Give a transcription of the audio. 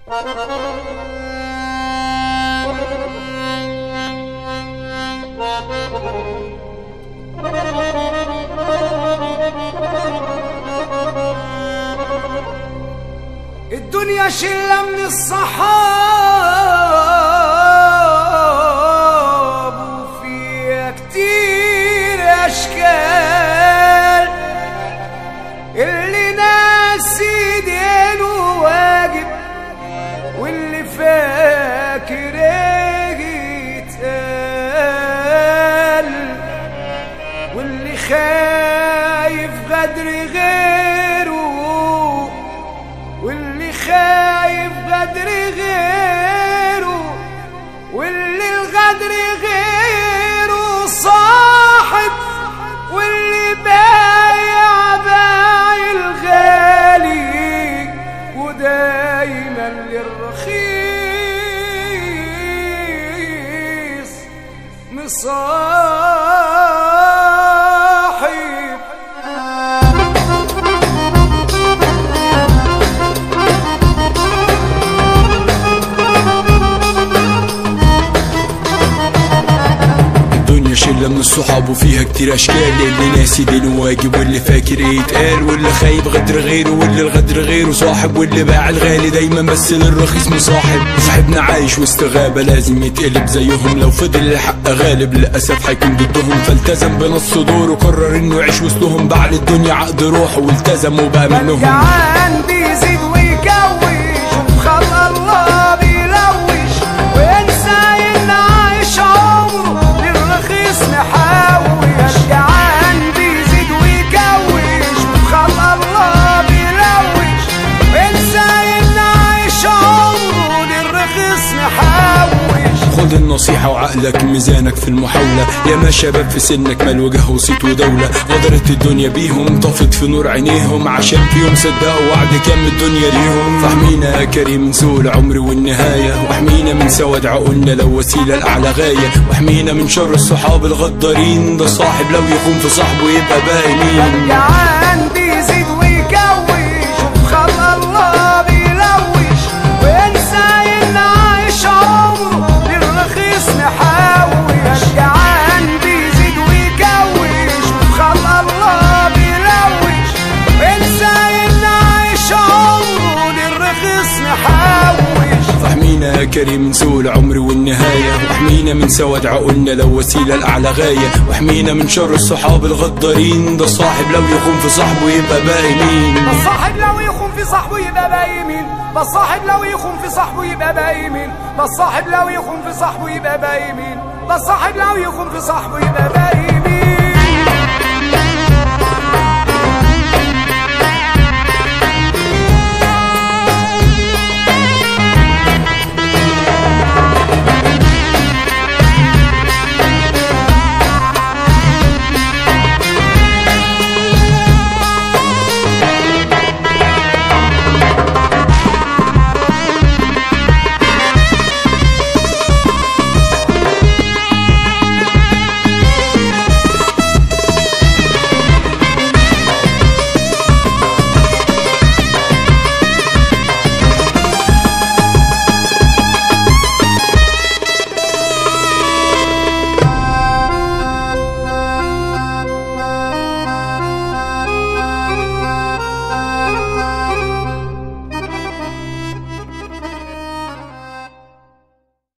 الدنيا شلة من الصحاب وفيها كتير أشكال اللي ناسي دينه واجب واللي فاكر يتقال واللي خايف غدر غيره واللي خايف غدر غيره واللي الغدر غيره صاحب واللي بايع بايع الغالي ودايما للرخيص مصاحب الدنيا شلة من الصحاب وفيها كتير اشكال اللي ناسي دينه واجب واللي فاكر يتقال واللي خايب غدر غيره واللي الغدر غيره صاحب واللي باع الغالي دايما بس للرخيص مصاحب صاحبنا عايش وسط غابة لازم يتقلب زيهم لو فضل الحق غالب للأسف هيكون ضدهم فالتزم بنص دوره قرر انه يعيش وسطهم باع للدنيا عقد روحه والتزم وبقى منهم الجعان بيزيد ويكوش وبخلق الله بيلوش وينسى ان عايش عمره للرخيص محوش الجعان بيزيد ويكوش وبخلق الله بيلوش وينسى ان عايش عمره للرخيص محوش خد النصيحة وعقلك ميزانك في المحاولة يا ما شباب في سنك مال وجه وصيت ودولة غدرت الدنيا بيهم طفت في نور عينيهم عشان فيهم صدقوا وعد كم الدنيا ليهم فاحمينا يا كريم من سوء العمر والنهاية واحمينا من سواد عقولنا لو وسيلة لأعلى غاية واحمينا من شر الصحاب الغدارين ده الصاحب لو يخون في صاحبه يبقى باقي مين الجعان بيزيد ويكوش وبخلق الله بيلوش وينسى ان عايش عمره للرخيص محوش الجعان بيزيد ويكوش وبخلق الله بيلوش وينسى ان عايش عمره للرخيص محوش فاحمينا يا كريم من سوء العمر والنهاية واحمينا من سواد عقولنا لو وسيلة لأعلى غاية واحمينا من شر الصحاب الغدارين ده الصاحب لو يخون في صاحبه يبقى باقي مين الصاحب لو يخون في صاحبه يبقى باقي مين ده الصاحب لو يخون في صاحبه يبقى باقي مين ده الصاحب لو يخون في صاحبه يبقى باقي مين ده الصاحب لو يخون في صاحبه يبقى باقي مين